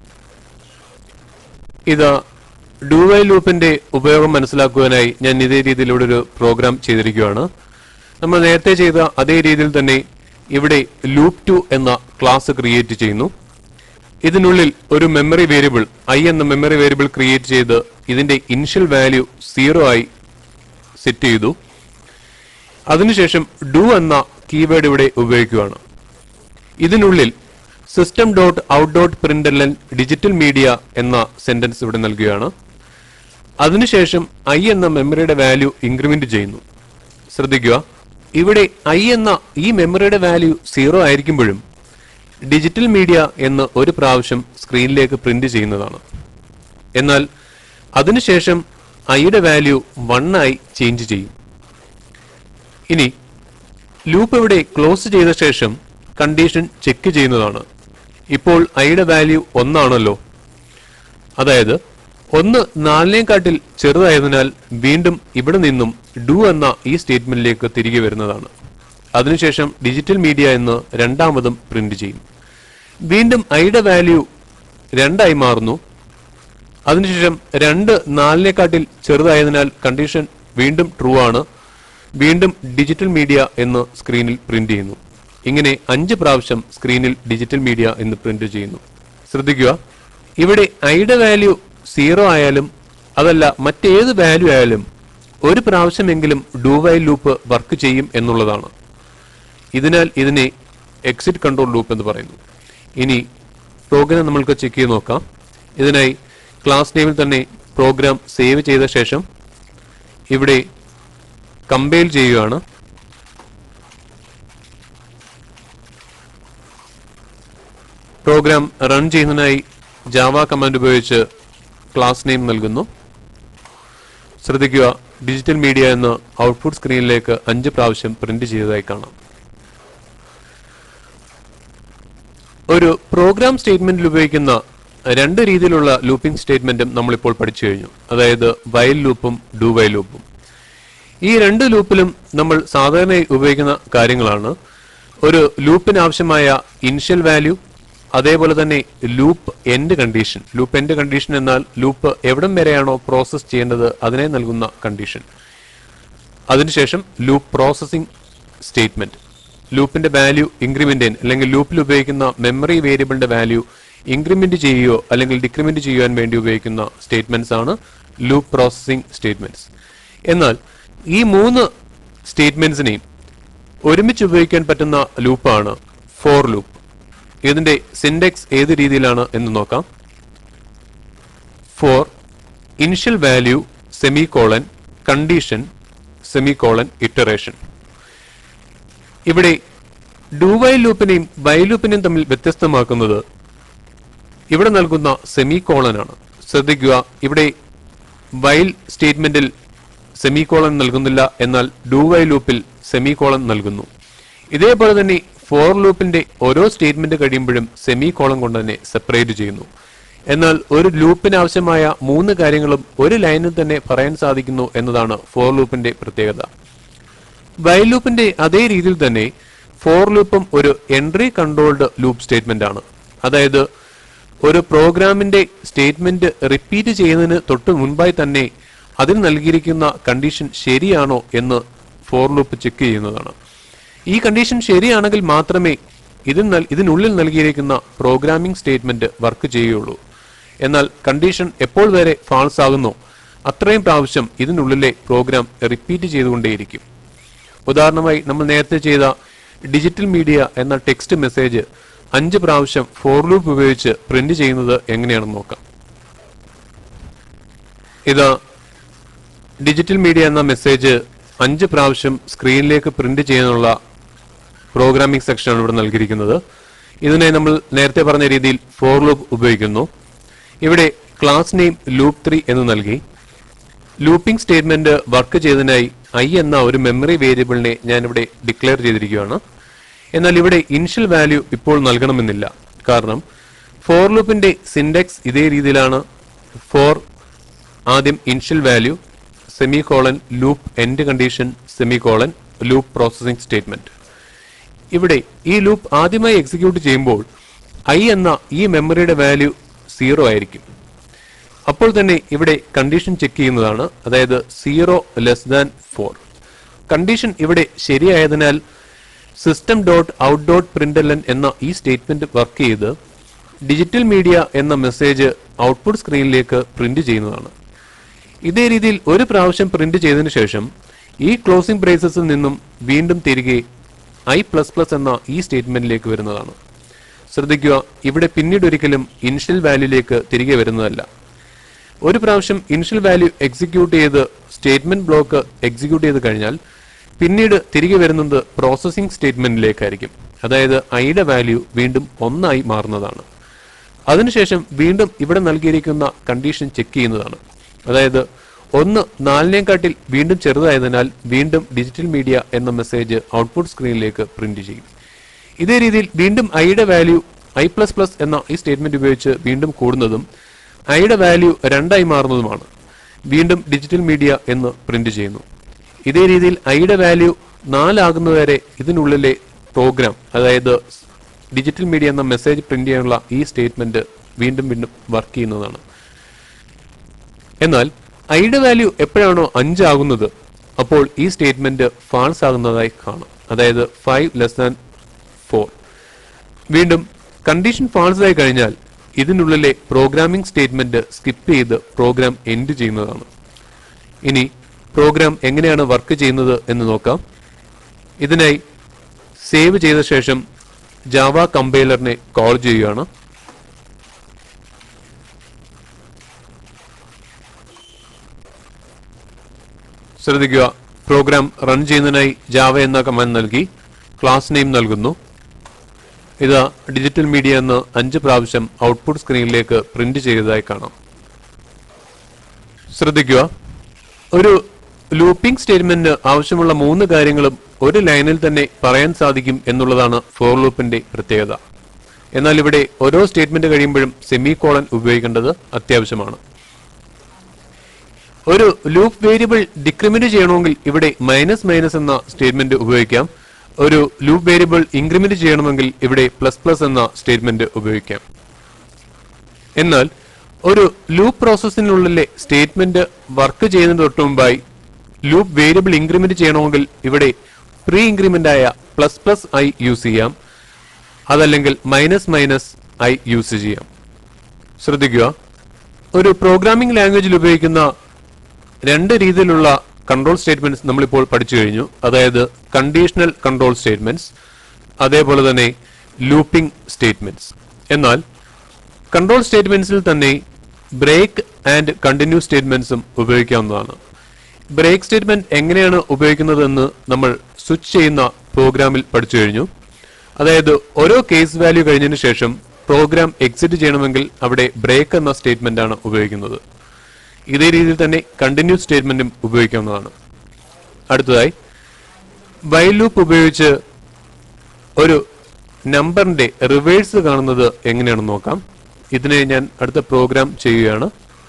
ഇത് ഡു വൈ ലൂപ്പിന്റെ ഉപയോഗം മനസ്സിലാക്കുവാനായി ഞാൻ ഇതേ രീതിയിലൂടെ ഒരു പ്രോഗ്രാം ചെയ്തിരിക്കുകയാണ് നമ്മൾ നേരത്തെ ചെയ്ത അതേ രീതിയിൽ തന്നെ ഇവിടെ ലൂപ്പ് ടു എന്ന ക്ലാസ് ക്രിയേറ്റ് ചെയ്യുന്നു ഇതിനുള്ളിൽ ഒരു മെമ്മറി വേരിയബിൾ ഐ എന്ന മെമ്മറി വേരിയബിൾ ക്രിയേറ്റ് ചെയ്ത് ഇതിന്റെ ഇനിഷ്യൽ വാല്യൂ സീറോ ആയി സെറ്റ് ചെയ്തു അതിനുശേഷം ഡു എന്ന കീവേഡ് ഇവിടെ ഉപയോഗിക്കുകയാണ് ഇതിനുള്ളിൽ system dot out dot println digital media എന്ന സെന്റൻസ് ഇവിടെ നൽകുകയാണ് അതിനുശേഷം ഐ എന്ന മെമ്മറിയുടെ വാല്യൂ ഇൻക്രിമെന്റ് ചെയ്യുന്നു ശ്രദ്ധിക്കുക ഇവിടെ ഐ എന്ന ഈ മെമ്മറിയുടെ വാല്യൂ സീറോ ആയിരിക്കുമ്പോഴും ഡിജിറ്റൽ മീഡിയ എന്ന് ഒരു പ്രാവശ്യം സ്ക്രീനിലേക്ക് പ്രിന്റ് ചെയ്യുന്നതാണ് എന്നാൽ അതിനുശേഷം ഐയുടെ വാല്യൂ വൺ ആയി ചേഞ്ച് ചെയ്യും ഇനി ലൂപ്പ് ഇവിടെ ക്ലോസ് ചെയ്ത ശേഷം കണ്ടീഷൻ ചെക്ക് ചെയ്യുന്നതാണ് ഇപ്പോൾ ഐയുടെ വാല്യൂ ഒന്നാണല്ലോ അതായത് ഒന്ന് നാലിനേക്കാട്ടിൽ ചെറുതായതിനാൽ വീണ്ടും ഇവിടെ നിന്നും ഡു എന്ന ഈ സ്റ്റേറ്റ്മെന്റിലേക്ക് തിരികെ വരുന്നതാണ് അതിനുശേഷം ഡിജിറ്റൽ മീഡിയ എന്ന് രണ്ടാമതും പ്രിന്റ് ചെയ്യും വീണ്ടും ഐയുടെ വാല്യൂ രണ്ടായി മാറുന്നു അതിനുശേഷം രണ്ട് നാലിനേക്കാട്ടിൽ ചെറുതായതിനാൽ കണ്ടീഷൻ വീണ്ടും ട്രൂ ആണ് വീണ്ടും ഡിജിറ്റൽ മീഡിയ എന്ന് സ്ക്രീനിൽ പ്രിന്റ് ചെയ്യുന്നു ഇങ്ങനെ അഞ്ച് പ്രാവശ്യം സ്ക്രീനിൽ ഡിജിറ്റൽ മീഡിയ എന്ന് പ്രിന്റ് ചെയ്യുന്നു ശ്രദ്ധിക്കുക ഇവിടെ ഐയുടെ വാല്യൂ സീറോ ആയാലും അതല്ല മറ്റേത് വാല്യൂ ആയാലും ഒരു പ്രാവശ്യമെങ്കിലും ഡു വൈൽ ലൂപ്പ് വർക്ക് ചെയ്യും എന്നുള്ളതാണ് ഇതിനാൽ ഇതിനെ എക്സിറ്റ് കൺട്രോൾ ലൂപ്പ് എന്ന് പറയുന്നു ഇനി പ്രോഗ്രാം നമ്മൾക്ക് ചെക്ക് ചെയ്ത് നോക്കാം ഇതിനായി ക്ലാസ് നെയിമിൽ തന്നെ പ്രോഗ്രാം സേവ് ചെയ്ത ശേഷം ഇവിടെ കമ്പൈൽ ചെയ്യുകയാണ് പ്രോഗ്രാം റൺ ചെയ്യുന്നതിനായി ജാവ കമാൻഡ് ഉപയോഗിച്ച് ക്ലാസ് നെയിം നൽകുന്നു ശ്രദ്ധിക്കുക ഡിജിറ്റൽ മീഡിയ എന്ന് ഔട്ട്പുട്ട് സ്ക്രീനിലേക്ക് അഞ്ച് പ്രാവശ്യം പ്രിന്റ് ചെയ്തതായി കാണാം ഒരു പ്രോഗ്രാം സ്റ്റേറ്റ്മെന്റിൽ ഉപയോഗിക്കുന്ന രണ്ട് രീതിയിലുള്ള ലൂപ്പിംഗ് സ്റ്റേറ്റ്മെന്റും നമ്മളിപ്പോൾ പഠിച്ചു കഴിഞ്ഞു അതായത് വൈൽ ലൂപ്പും ഡു വൈൽ ലൂപ്പും ഈ രണ്ട് ലൂപ്പിലും നമ്മൾ സാധാരണയായി ഉപയോഗിക്കുന്ന കാര്യങ്ങളാണ് ഒരു ലൂപ്പിന് ആവശ്യമായ ഇനിഷ്യൽ വാല്യൂ അതേപോലെ തന്നെ loop end condition loop end condition എന്നാൽ ലൂപ്പ് എവിടം വരെയാണോ പ്രോസസ് ചെയ്യേണ്ടത് അതിനെ നൽകുന്ന കണ്ടീഷൻ അതിനുശേഷം ലൂപ്പ് പ്രോസസ്സിംഗ് സ്റ്റേറ്റ്മെന്റ് ലൂപ്പിന്റെ വാല്യൂ ഇൻക്രിമെന്റ് അല്ലെങ്കിൽ ലൂപ്പിൽ ഉപയോഗിക്കുന്ന മെമ്മറി വേരിയബിളിന്റെ വാല്യൂ ഇൻക്രിമെന്റ് ചെയ്യുകയോ അല്ലെങ്കിൽ ഡിക്രിമെന്റ് ചെയ്യുവാൻ വേണ്ടി ഉപയോഗിക്കുന്ന സ്റ്റേറ്റ്മെന്റ്സ് ആണ് ലൂപ്പ് പ്രോസസ്സിംഗ് സ്റ്റേറ്റ്മെന്റ്സ് എന്നാൽ ഈ മൂന്ന് സ്റ്റേറ്റ്മെന്റ്സിനെയും ഒരുമിച്ച് ഉപയോഗിക്കാൻ പറ്റുന്ന ലൂപ്പാണ് ഫോർ ലൂപ്പ് ഇതിന്റെ സിൻഡെക്സ് ഏത് രീതിയിലാണ് എന്ന് നോക്കാം for initial value semicolon condition semicolon iteration ഇവിടെ ഡു വൈൽ ലൂപ്പിനെയും വൈൽ ലൂപ്പിനെയും തമ്മിൽ വ്യത്യസ്തമാക്കുന്നത് ഇവിടെ നൽകുന്ന സെമി കോളൻ ആണ് ശ്രദ്ധിക്കുക ഇവിടെ വൈൽ സ്റ്റേറ്റ്മെന്റിൽ സെമി കോളൻ നൽകുന്നില്ല എന്നാൽ ഡു വൈൽ ലൂപ്പിൽ സെമി കോളൻ നൽകുന്നു ഇതേപോലെ തന്നെ ഫോർ ലൂപ്പിന്റെ ഓരോ സ്റ്റേറ്റ്മെന്റ് കഴിയുമ്പോഴും സെമി കോളം കൊണ്ട് തന്നെ സെപ്പറേറ്റ് ചെയ്യുന്നു എന്നാൽ ഒരു ലൂപ്പിന് ആവശ്യമായ മൂന്ന് കാര്യങ്ങളും ഒരു ലൈനിൽ തന്നെ പറയാൻ സാധിക്കുന്നു എന്നതാണ് ഫോർ ലൂപ്പിന്റെ പ്രത്യേകത വൈൽ ലൂപ്പിന്റെ അതേ രീതിയിൽ തന്നെ ഫോർ ലൂപ്പും ഒരു എൻട്രി കൺട്രോൾഡ് ലൂപ്പ് സ്റ്റേറ്റ്മെന്റ് ആണ് അതായത് ഒരു പ്രോഗ്രാമിന്റെ സ്റ്റേറ്റ്മെന്റ് റിപ്പീറ്റ് ചെയ്യുന്നതിന് തൊട്ട് മുൻപായി തന്നെ അതിൽ നൽകിയിരിക്കുന്ന കണ്ടീഷൻ ശരിയാണോ എന്ന് ഫോർ ലൂപ്പ് ചെക്ക് ചെയ്യുന്നതാണ് ഈ കണ്ടീഷൻ ശരിയാണെങ്കിൽ മാത്രമേ ഇതിൽ നൽ- ഇതിനുള്ളിൽ നൽകിയിരിക്കുന്ന പ്രോഗ്രാമിംഗ് സ്റ്റേറ്റ്മെന്റ് വർക്ക് ചെയ്യുകയുള്ളൂ എന്നാൽ കണ്ടീഷൻ എപ്പോൾ വരെ ഫാൾസ് ആകുന്നോ അത്രയും പ്രാവശ്യം ഇതിനുള്ളിലെ പ്രോഗ്രാം റിപ്പീറ്റ് ചെയ്തുകൊണ്ടേയിരിക്കും ഉദാഹരണമായി നമ്മൾ നേരത്തെ ചെയ്ത ഡിജിറ്റൽ മീഡിയ എന്ന ടെക്സ്റ്റ് മെസ്സേജ് അഞ്ച് പ്രാവശ്യം ഫോർ ലൂപ്പ് ഉപയോഗിച്ച് പ്രിന്റ് ചെയ്യുന്നത് എങ്ങനെയാണെന്ന് നോക്കാം ഇത് ഡിജിറ്റൽ മീഡിയ എന്ന മെസ്സേജ് അഞ്ച് പ്രാവശ്യം സ്ക്രീനിലേക്ക് പ്രിന്റ് ചെയ്യാനുള്ള പ്രോഗ്രാമിംഗ് സെക്ഷനാണ് ഇവിടെ നൽകിയിരിക്കുന്നത് ഇതിനെ നമ്മൾ നേരത്തെ പറഞ്ഞ രീതിയിൽ ഫോർ ലൂപ്പ് ഉപയോഗിക്കുന്നു ഇവിടെ ക്ലാസ് നെയിം ലൂപ്പ് ത്രീ എന്ന് നൽകി ലൂപ്പിംഗ് സ്റ്റേറ്റ്മെന്റ് വർക്ക് ചെയ്തതിനായി ഐ എന്ന ഒരു മെമ്മറി വേരിയബിളിനെ ഞാൻ ഇവിടെ ഡിക്ലെയർ ചെയ്തിരിക്കുകയാണ് എന്നാൽ ഇവിടെ ഇനിഷ്യൽ വാല്യൂ ഇപ്പോൾ നൽകണമെന്നില്ല കാരണം ഫോർ ലൂപ്പിന്റെ സിൻഡെക്സ് ഇതേ രീതിയിലാണ് ഫോർ ആദ്യം initial value semicolon loop end condition semicolon loop processing statement ഇവിടെ ഈ ലൂപ്പ് ആദ്യമായി എക്സിക്യൂട്ട് ചെയ്യുമ്പോൾ ഐ എന്ന ഈ മെമ്മറിയുടെ വാല്യൂ സീറോ ആയിരിക്കും അപ്പോൾ തന്നെ ഇവിടെ കണ്ടീഷൻ ചെക്ക് ചെയ്യുന്നതാണ് അതായത് zero less than four condition ഇവിടെ ശരിയായതിനാൽ system dot out dot println എന്ന ഈ സ്റ്റേറ്റ്മെന്റ് വർക്ക് ചെയ്ത് ഡിജിറ്റൽ മീഡിയ എന്ന മെസ്സേജ് ഔട്ട്പുട്ട് സ്ക്രീനിലേക്ക് പ്രിന്റ് ചെയ്യുന്നതാണ് ഇതേ രീതിയിൽ ഒരു പ്രാവശ്യം പ്രിന്റ് ചെയ്തതിനു ശേഷം ഈ ക്ലോസിംഗ് ബ്രേസസിൽ നിന്നും വീണ്ടും തിരികെ ഐ പ്ലസ് പ്ലസ് എന്ന ഈ സ്റ്റേറ്റ്മെന്റിലേക്ക് വരുന്നതാണ് ശ്രദ്ധിക്കുക ഇവിടെ പിന്നീട് ഒരിക്കലും ഇനിഷ്യൽ വാല്യൂലേക്ക് തിരികെ വരുന്നതല്ല ഒരു പ്രാവശ്യം ഇനിഷ്യൽ വാല്യൂ എക്സിക്യൂട്ട് ചെയ്ത് സ്റ്റേറ്റ്മെന്റ് ബ്ലോക്ക് എക്സിക്യൂട്ട് ചെയ്ത് കഴിഞ്ഞാൽ പിന്നീട് തിരികെ വരുന്നത് പ്രോസസ്സിംഗ് സ്റ്റേറ്റ്മെന്റിലേക്കായിരിക്കും അതായത് ഐയുടെ വാല്യൂ വീണ്ടും ഒന്നായി മാറുന്നതാണ് അതിനുശേഷം വീണ്ടും ഇവിടെ നൽകിയിരിക്കുന്ന കണ്ടീഷൻ ചെക്ക് ചെയ്യുന്നതാണ് അതായത് ഒന്ന് നാലിനേക്കാട്ടിൽ വീണ്ടും ചെറുതായതിനാൽ വീണ്ടും ഡിജിറ്റൽ മീഡിയ എന്ന മെസ്സേജ് ഔട്ട്പുട്ട് സ്ക്രീനിലേക്ക് പ്രിന്റ് ചെയ്യും ഇതേ രീതിയിൽ വീണ്ടും ഐയുടെ വാല്യൂ ഐ പ്ലസ് പ്ലസ് എന്ന ഈ സ്റ്റേറ്റ്മെന്റ് ഉപയോഗിച്ച് വീണ്ടും കൂടുന്നതും ഐയുടെ വാല്യൂ രണ്ടായി മാറുന്നതുമാണ് വീണ്ടും ഡിജിറ്റൽ മീഡിയ എന്ന് പ്രിന്റ് ചെയ്യുന്നു ഇതേ രീതിയിൽ ഐയുടെ വാല്യൂ നാലാകുന്നതുവരെ ഇതിനുള്ളിലെ പ്രോഗ്രാം അതായത് ഡിജിറ്റൽ മീഡിയ എന്ന മെസ്സേജ് പ്രിന്റ് ചെയ്യാനുള്ള ഈ സ്റ്റേറ്റ്മെന്റ് വീണ്ടും വീണ്ടും വർക്ക് ചെയ്യുന്നതാണ് എന്നാൽ ഐയുടെ വാല്യൂ എപ്പോഴാണോ അഞ്ചാകുന്നത് അപ്പോൾ ഈ സ്റ്റേറ്റ്മെന്റ് ഫാൾസ് ആകുന്നതായി കാണാം അതായത് ഫൈവ് ലെസ് ദാൻ ഫോർ വീണ്ടും കണ്ടീഷൻ ഫാൾസ് ആയി കഴിഞ്ഞാൽ ഇതിനുള്ളിലെ പ്രോഗ്രാമിംഗ് സ്റ്റേറ്റ്മെന്റ് സ്കിപ്പ് ചെയ്ത് പ്രോഗ്രാം എൻഡ് ചെയ്യുന്നതാണ് ഇനി പ്രോഗ്രാം എങ്ങനെയാണ് വർക്ക് ചെയ്യുന്നത് എന്ന് നോക്കാം ഇതിനായി സേവ് ചെയ്ത ശേഷം ജാവ കമ്പൈലറിനെ കോൾ ചെയ്യുകയാണ് ശ്രദ്ധിക്കുക പ്രോഗ്രാം റൺ ചെയ്യുന്നതിനായി ജാവ എന്ന കമാൻഡ് നൽകി ക്ലാസ് നെയിം നൽകുന്നു ഇത് ഡിജിറ്റൽ മീഡിയ എന്ന് അഞ്ച് പ്രാവശ്യം ഔട്ട്പുട്ട് സ്ക്രീനിലേക്ക് പ്രിന്റ് ചെയ്തതായി കാണാം ശ്രദ്ധിക്കുക ഒരു ലൂപ്പിംഗ് സ്റ്റേറ്റ്മെന്റിന് ആവശ്യമുള്ള മൂന്ന് കാര്യങ്ങളും ഒരു ലൈനിൽ തന്നെ പറയാൻ സാധിക്കും എന്നുള്ളതാണ് ഫോർ ലൂപ്പിന്റെ പ്രത്യേകത എന്നാൽ ഇവിടെ ഓരോ സ്റ്റേറ്റ്മെന്റ് കഴിയുമ്പോഴും സെമി കോളൻ ഉപയോഗിക്കേണ്ടത് അത്യാവശ്യമാണ് ഒരു ലൂപ്പ് വേരിയബിൾ ഡിക്രിമെന്റ് ചെയ്യണമെങ്കിൽ ഇവിടെ മൈനസ് മൈനസ് എന്ന സ്റ്റേറ്റ്മെന്റ് ഉപയോഗിക്കാം ഒരു ലൂപ്പ് വേരിയബിൾ ഇൻക്രിമെന്റ് ചെയ്യണമെങ്കിൽ ഇവിടെ പ്ലസ് പ്ലസ് എന്ന സ്റ്റേറ്റ്മെന്റ് ഉപയോഗിക്കാം എന്നാൽ ഒരു ലൂപ്പ് പ്രോസസ്സിനുള്ളിലെ സ്റ്റേറ്റ്മെന്റ് വർക്ക് ചെയ്യുന്നതിന് തൊട്ട് മുമ്പായി ലൂപ്പ് വേരിയബിൾ ഇൻക്രിമെന്റ് ചെയ്യണമെങ്കിൽ ഇവിടെ പ്രീ ഇൻക്രിമെന്റ് ആയ പ്ലസ് പ്ലസ് ഐ യൂസ് ചെയ്യാം അതല്ലെങ്കിൽ മൈനസ് മൈനസ് ഐ യൂസ് ചെയ്യാം ശ്രദ്ധിക്കുക ഒരു പ്രോഗ്രാമിംഗ് ലാംഗ്വേജിൽ ഉപയോഗിക്കുന്ന രണ്ട് രീതിയിലുള്ള കൺട്രോൾ സ്റ്റേറ്റ്മെന്റ്സ് നമ്മളിപ്പോൾ പഠിച്ചു കഴിഞ്ഞു അതായത് കണ്ടീഷണൽ കൺട്രോൾ സ്റ്റേറ്റ്മെന്റ്സ് അതേപോലെ തന്നെ ലൂപ്പിംഗ് സ്റ്റേറ്റ്മെന്റ്സ് എന്നാൽ കൺട്രോൾ സ്റ്റേറ്റ്മെന്റ്സിൽ തന്നെ ബ്രേക്ക് ആൻഡ് കണ്ടിന്യൂ സ്റ്റേറ്റ്മെന്റ്സും ഉപയോഗിക്കാവുന്നതാണ് ബ്രേക്ക് സ്റ്റേറ്റ്മെന്റ് എങ്ങനെയാണ് ഉപയോഗിക്കുന്നതെന്ന് നമ്മൾ സ്വിച്ച് ചെയ്യുന്ന പ്രോഗ്രാമിൽ പഠിച്ചു കഴിഞ്ഞു അതായത് ഓരോ കേസ് വാല്യൂ കഴിഞ്ഞതിന് ശേഷം പ്രോഗ്രാം എക്സിറ്റ് ചെയ്യണമെങ്കിൽ അവിടെ ബ്രേക്ക് എന്ന സ്റ്റേറ്റ്മെന്റ് ആണ് ഉപയോഗിക്കുന്നത് ഇതേ രീതിയിൽ തന്നെ കണ്ടിന്യൂ സ്റ്റേറ്റ്മെന്റും ഉപയോഗിക്കാവുന്നതാണ് അടുത്തതായി വൈൽ ലൂപ്പ് ഉപയോഗിച്ച് ഒരു നമ്പറിന്റെ റിവേഴ്സ് കാണുന്നത് എങ്ങനെയാണെന്ന് നോക്കാം ഇതിനെ ഞാൻ അടുത്ത പ്രോഗ്രാം ചെയ്യുകയാണ്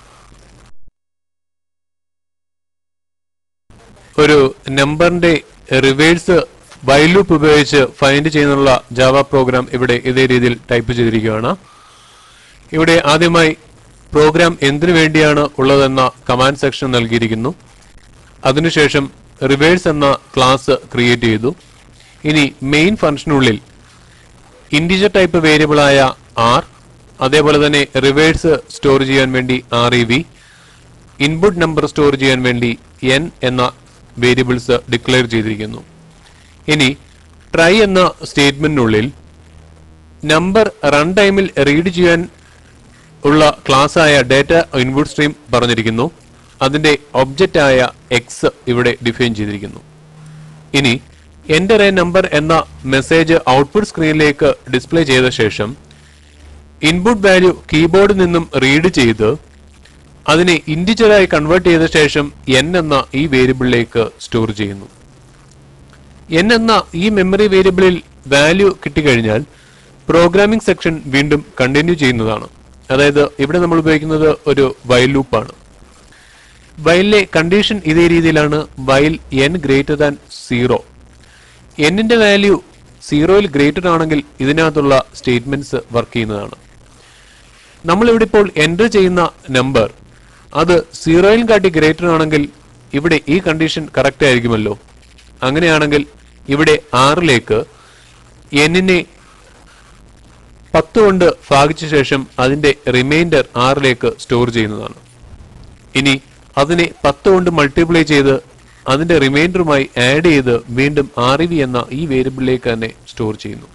ഒരു നമ്പറിന്റെ റിവേഴ്സ് വൈൽ ലൂപ്പ് ഉപയോഗിച്ച് ഫൈൻഡ് ചെയ്യുന്നുള്ള ജാവ പ്രോഗ്രാം ഇവിടെ ഇതേ രീതിയിൽ ടൈപ്പ് ചെയ്തിരിക്കുകയാണ് ഇവിടെ ആദ്യമായി പ്രോഗ്രാം എന്തിനു വേണ്ടിയാണ് ഉള്ളതെന്ന കമാൻഡ് സെക്ഷൻ നൽകിയിരിക്കുന്നു അതിനുശേഷം റിവേഴ്സ് എന്ന ക്ലാസ് ക്രിയേറ്റ് ചെയ്തു ഇനി മെയിൻ ഫംഗ്ഷനുള്ളിൽ ഇൻഡിജർ ടൈപ്പ് വേരിയബിളായ ആർ അതേപോലെ തന്നെ റിവേഴ്സ് സ്റ്റോർ ചെയ്യാൻ വേണ്ടി R E V input number store ചെയ്യാൻ വേണ്ടി എൻ എന്ന വേരിയബിൾസ് ഡിക്ലെയർ ചെയ്തിരിക്കുന്നു ഇനി ട്രൈ എന്ന സ്റ്റേറ്റ്മെന്റിനുള്ളിൽ നമ്പർ റൺ ടൈമിൽ റീഡ് ചെയ്യാൻ ഉള്ള ക്ലാസ് ആയ ഡാറ്റ ഇൻപുട്ട് സ്ട്രീം പറഞ്ഞിരിക്കുന്നു അതിന്റെ ഒബ്ജക്റ്റ് ആയ എക്സ് ഇവിടെ ഡിഫൈൻ ചെയ്തിരിക്കുന്നു ഇനി എന്റർ എ നമ്പർ എന്ന മെസ്സേജ് ഔട്ട്പുട്ട് സ്ക്രീനിലേക്ക് ഡിസ്പ്ലേ ചെയ്ത ശേഷം ഇൻപുട്ട് വാല്യൂ കീബോർഡിൽ നിന്നും റീഡ് ചെയ്ത് അതിനെ ഇൻഡിജറായി കൺവേർട്ട് ചെയ്ത ശേഷം എൻ എന്ന ഈ വേരിയബിളിലേക്ക് സ്റ്റോർ ചെയ്യുന്നു എൻ എന്ന ഈ മെമ്മറി വേരിയബിളിൽ വാല്യൂ കിട്ടിക്കഴിഞ്ഞാൽ പ്രോഗ്രാമിംഗ് സെക്ഷൻ വീണ്ടും കണ്ടിന്യൂ ചെയ്യുന്നതാണ് അതായത് ഇവിടെ നമ്മൾ ഉപയോഗിക്കുന്നത് ഒരു വൈൽ ലൂപ്പാണ് വൈലിലെ കണ്ടീഷൻ ഇതേ രീതിയിലാണ് while N greater than zero എന്നിന്റെ വാല്യൂ സീറോയിൽ ഗ്രേറ്റർ ആണെങ്കിൽ ഇതിനകത്തുള്ള സ്റ്റേറ്റ്മെന്റ്സ് വർക്ക് ചെയ്യുന്നതാണ് നമ്മളിവിടെ ഇപ്പോൾ എൻ്റർ ചെയ്യുന്ന നമ്പർ അത് സീറോയിൽ കാട്ടി ഗ്രേറ്റർ ആണെങ്കിൽ ഇവിടെ ഈ കണ്ടീഷൻ കറക്റ്റ് ആയിരിക്കുമല്ലോ അങ്ങനെയാണെങ്കിൽ ഇവിടെ ആറിലേക്ക് എന്നിനെ പത്ത് കൊണ്ട് ഭാഗിച്ച ശേഷം അതിന്റെ റിമൈൻഡർ ആറിലേക്ക് സ്റ്റോർ ചെയ്യുന്നതാണ് ഇനി അതിനെ പത്ത് കൊണ്ട് മൾട്ടിപ്ലൈ ചെയ്ത് അതിന്റെ റിമൈൻഡറുമായി ആഡ് ചെയ്ത് വീണ്ടും ആർ എന്ന ഈ വേരിയബിളിലേക്ക് തന്നെ സ്റ്റോർ ചെയ്യുന്നു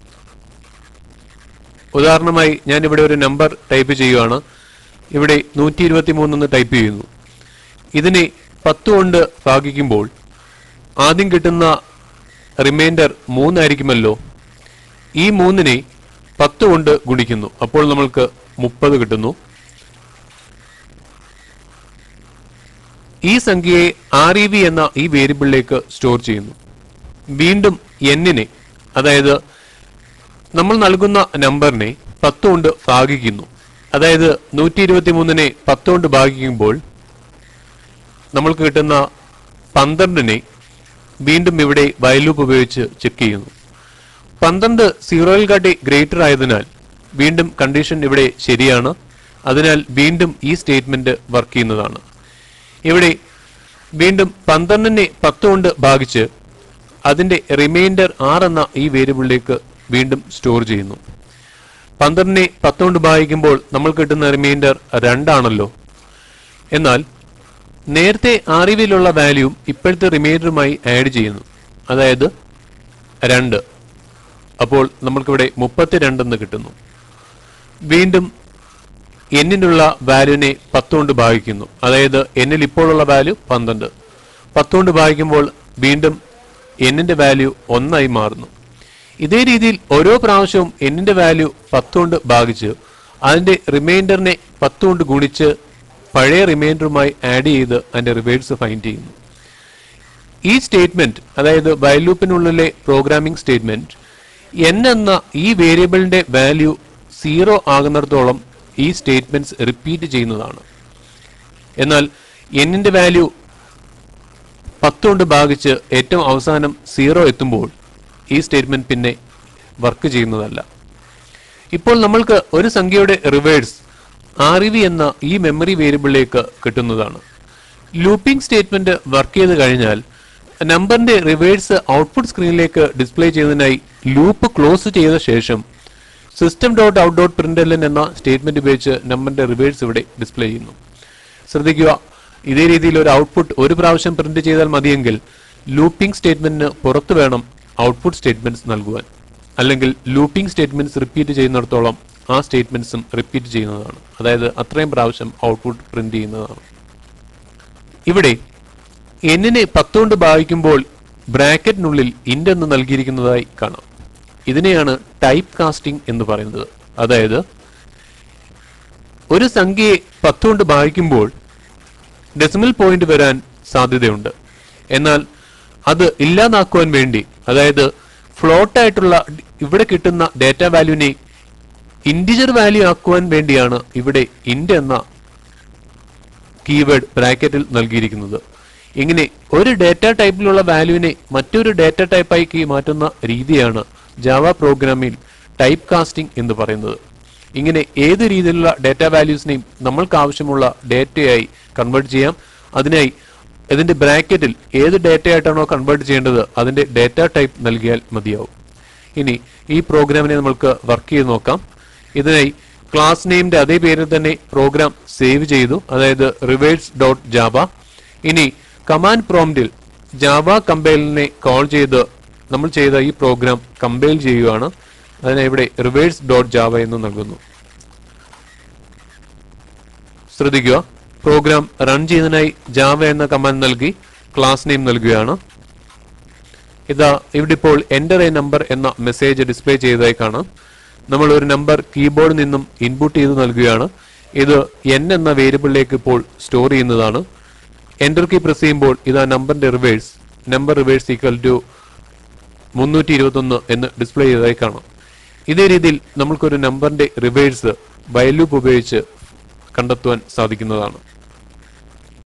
ഉദാഹരണമായി ഞാൻ ഇവിടെ ഒരു നമ്പർ ടൈപ്പ് ചെയ്യുകയാണ് ഇവിടെ നൂറ്റി ഇരുപത്തി മൂന്നെന്ന് ടൈപ്പ് ചെയ്യുന്നു ഇതിനെ പത്ത് കൊണ്ട് ഭാഗിക്കുമ്പോൾ ആദ്യം കിട്ടുന്ന റിമൈൻഡർ മൂന്നായിരിക്കുമല്ലോ ഈ മൂന്നിനെ പത്ത് കൊണ്ട് ഗുണിക്കുന്നു അപ്പോൾ നമ്മൾക്ക് മുപ്പത് കിട്ടുന്നു ഈ സംഖ്യയെ ആർ ഇ വി എന്ന ഈ വേരിയബിളിലേക്ക് സ്റ്റോർ ചെയ്യുന്നു വീണ്ടും എന്നിനെ അതായത് നമ്മൾ നൽകുന്ന നമ്പറിനെ പത്ത് കൊണ്ട് ഭാഗിക്കുന്നു അതായത് നൂറ്റി ഇരുപത്തി മൂന്നിനെ പത്ത് കൊണ്ട് ഭാഗിക്കുമ്പോൾ നമ്മൾക്ക് കിട്ടുന്ന പന്ത്രണ്ടിനെ വീണ്ടും ഇവിടെ വയലൂപ്പ് ഉപയോഗിച്ച് ചെക്ക് ചെയ്യുന്നു പന്ത്രണ്ട് സീറോയിൽ കാട്ടി ഗ്രേറ്റർ ആയതിനാൽ വീണ്ടും കണ്ടീഷൻ ഇവിടെ ശരിയാണ് അതിനാൽ വീണ്ടും ഈ സ്റ്റേറ്റ്മെന്റ് വർക്ക് ചെയ്യുന്നതാണ് ഇവിടെ വീണ്ടും പന്ത്രണ്ടിനെ പത്ത് കൊണ്ട് ഭാഗിച്ച് അതിന്റെ റിമൈൻഡർ ആറ് എന്ന ഈ വേരിയബിളിലേക്ക് വീണ്ടും സ്റ്റോർ ചെയ്യുന്നു പന്ത്രണ്ടിനെ പത്ത് കൊണ്ട് ഭാഗിക്കുമ്പോൾ നമ്മൾ കിട്ടുന്ന റിമൈൻഡർ രണ്ടാണല്ലോ എന്നാൽ നേരത്തെ അറിവിലുള്ള വാല്യൂം ഇപ്പോഴത്തെ റിമൈൻഡറുമായി ആഡ് ചെയ്യുന്നു അതായത് രണ്ട് അപ്പോൾ നമ്മൾക്കിവിടെ മുപ്പത്തിരണ്ട് എന്ന് കിട്ടുന്നു വീണ്ടും എന്നിനുള്ള വാല്യൂവിനെ പത്ത് കൊണ്ട് ഭാഗിക്കുന്നു അതായത് എന്നിൽ ഇപ്പോഴുള്ള വാല്യൂ പന്ത്രണ്ട് പത്ത് കൊണ്ട് ഭാഗിക്കുമ്പോൾ വീണ്ടും എന്നിന്റെ വാല്യൂ ഒന്നായി മാറുന്നു ഇതേ രീതിയിൽ ഓരോ പ്രാവശ്യവും എന്നിന്റെ വാല്യൂ പത്ത് കൊണ്ട് ഭാഗിച്ച് അതിന്റെ റിമൈൻഡറിനെ പത്ത് കൊണ്ട് ഗുണിച്ച് പഴയ റിമൈൻഡറുമായി ആഡ് ചെയ്ത് അതിന്റെ റിവേഴ്സ് ഫൈൻഡ് ചെയ്യുന്നു ഈ സ്റ്റേറ്റ്മെന്റ് അതായത് വൈൽ ലൂപ്പിനുള്ളിലെ പ്രോഗ്രാമിംഗ് സ്റ്റേറ്റ്മെന്റ് എൻ എന്ന ഈ വേരിയബിളിന്റെ വാല്യൂ സീറോ ആകുന്നിടത്തോളം ഈ സ്റ്റേറ്റ്മെന്റ്സ് റിപ്പീറ്റ് ചെയ്യുന്നതാണ് എന്നാൽ എന്നിന്റെ വാല്യൂ പത്ത് കൊണ്ട് ഭാഗിച്ച് ഏറ്റവും അവസാനം സീറോ എത്തുമ്പോൾ ഈ സ്റ്റേറ്റ്മെന്റ് പിന്നെ വർക്ക് ചെയ്യുന്നതല്ല ഇപ്പോൾ നമ്മൾക്ക് ഒരു സംഖ്യയുടെ റിവേഴ്സ് ആർ ഇ വി എന്ന ഈ മെമ്മറി വേരിയബിളിലേക്ക് കിട്ടുന്നതാണ് ലൂപ്പിംഗ് സ്റ്റേറ്റ്മെന്റ് വർക്ക് ചെയ്ത് കഴിഞ്ഞാൽ നമ്പറിന്റെ റിവേഴ്സ് ഔട്ട്പുട്ട് സ്ക്രീനിലേക്ക് ഡിസ്പ്ലേ ചെയ്യുന്നതിനായി ലൂപ്പ് ക്ലോസ് ചെയ്ത ശേഷം system dot out dot println എന്ന സ്റ്റേറ്റ്മെന്റ് ഉപയോഗിച്ച് നമ്പറിന്റെ റിവേഴ്സ് ഇവിടെ ഡിസ്പ്ലേ ചെയ്യുന്നു ശ്രദ്ധിക്കുക ഇതേ രീതിയിൽ ഒരു ഔട്ട്പുട്ട് ഒരു പ്രാവശ്യം പ്രിന്റ് ചെയ്താൽ മതിയെങ്കിൽ ലൂപ്പിംഗ് സ്റ്റേറ്റ്മെന്റിന് പുറത്തു വേണം ഔട്ട്പുട്ട് സ്റ്റേറ്റ്മെന്റ്സ് നൽകുവാൻ അല്ലെങ്കിൽ ലൂപ്പിംഗ് സ്റ്റേറ്റ്മെന്റ്സ് റിപ്പീറ്റ് ചെയ്യുന്നിടത്തോളം ആ സ്റ്റേറ്റ്മെന്റ്സും റിപ്പീറ്റ് ചെയ്യുന്നതാണ് അതായത് അത്രയും പ്രാവശ്യം ഔട്ട്പുട്ട് പ്രിന്റ് ചെയ്യുന്നതാണ് ഇവിടെ എന്നിനെ പത്തുകൊണ്ട് ഭാഗിക്കുമ്പോൾ ബ്രാക്കറ്റിനുള്ളിൽ ഇന്റ് എന്ന് നൽകിയിരിക്കുന്നതായി കാണാം ഇതിനെയാണ് ടൈപ്പ് കാസ്റ്റിംഗ് എന്ന് പറയുന്നത് അതായത് ഒരു സംഖ്യയെ പത്തുകൊണ്ട് ഭാഗിക്കുമ്പോൾ ഡെസിമൽ പോയിന്റ് വരാൻ സാധ്യതയുണ്ട് എന്നാൽ അത് ഇല്ലാതാക്കുവാൻ വേണ്ടി അതായത് ഫ്ലോട്ട് ആയിട്ടുള്ള ഇവിടെ കിട്ടുന്ന ഡാറ്റ വാല്യൂവിനെ ഇൻഡിജർ വാല്യൂ ആക്കുവാൻ വേണ്ടിയാണ് ഇവിടെ ഇന്റ് എന്ന കീവേഡ് ബ്രാക്കറ്റിൽ നൽകിയിരിക്കുന്നത് ഇങ്ങനെ ഒരു ഡാറ്റ ടൈപ്പിലുള്ള വാല്യൂവിനെ മറ്റൊരു ഡാറ്റ ടൈപ്പാക്കി മാറ്റുന്ന രീതിയാണ് ജാവ പ്രോഗ്രാമിൽ ടൈപ്പ് കാസ്റ്റിംഗ് എന്ന് പറയുന്നത് ഇങ്ങനെ ഏത് രീതിയിലുള്ള ഡാറ്റ വാല്യൂസിനെയും നമ്മൾക്ക് ആവശ്യമുള്ള ഡാറ്റയായി കൺവേർട്ട് ചെയ്യാം അതിനായി ഇതിന്റെ ബ്രാക്കറ്റിൽ ഏത് ഡാറ്റ ആയിട്ടാണോ കൺവേർട്ട് ചെയ്യേണ്ടത് അതിന്റെ ഡാറ്റ ടൈപ്പ് നൽകിയാൽ മതിയാവും ഇനി ഈ പ്രോഗ്രാമിനെ നമുക്ക് വർക്ക് ചെയ്ത് നോക്കാം ഇതിനായി ക്ലാസ് നെയിമിന്റെ അതേ പേരിൽ തന്നെ പ്രോഗ്രാം സേവ് ചെയ്തു അതായത് റിവേഴ്സ് ഡോട്ട് ജാവ ഇനി കമാൻഡ് പ്രോംപ്റ്റിൽ ജാവ കമ്പൈലിനെ കോൾ ചെയ്ത് നമ്മൾ ചെയ്ത ഈ പ്രോഗ്രാം കമ്പൈൽ ചെയ്യുകയാണ് അതിനെ ഇവിടെ റിവേഴ്സ് ഡോട്ട് ജാവ എന്ന് നൽകുന്നു ശ്രദ്ധിക്കുക പ്രോഗ്രാം റൺ ചെയ്യുന്നതിനായി ജാവ എന്ന കമാൻഡ് നൽകി ക്ലാസ് നെയിം നൽകുകയാണ് ഇതാ ഇവിടെ ഇപ്പോൾ എൻ്റർ എ നമ്പർ എന്ന മെസ്സേജ് ഡിസ്പ്ലേ ചെയ്തതായി കാണാം നമ്മൾ ഒരു നമ്പർ കീബോർഡിൽ നിന്നും ഇൻപുട്ട് ചെയ്ത് നൽകുകയാണ് ഇത് എൻ എന്ന വേരിയബിളിലേക്ക് ഇപ്പോൾ സ്റ്റോർ ചെയ്യുന്നതാണ് എൻ്റർ കീ പ്രസ് ചെയ്യുമ്പോൾ ഇതാ നമ്പറിന്റെ reverse number reverse equal to മുന്നൂറ്റി ഇരുപത്തൊന്ന് എന്ന് ഡിസ്പ്ലേ ചെയ്തതായി കാണാം ഇതേ രീതിയിൽ നമ്മൾക്കൊരു നമ്പറിന്റെ റിവേഴ്സ് വയലൂപ്പ് ഉപയോഗിച്ച് കണ്ടെത്തുവാൻ സാധിക്കുന്നതാണ്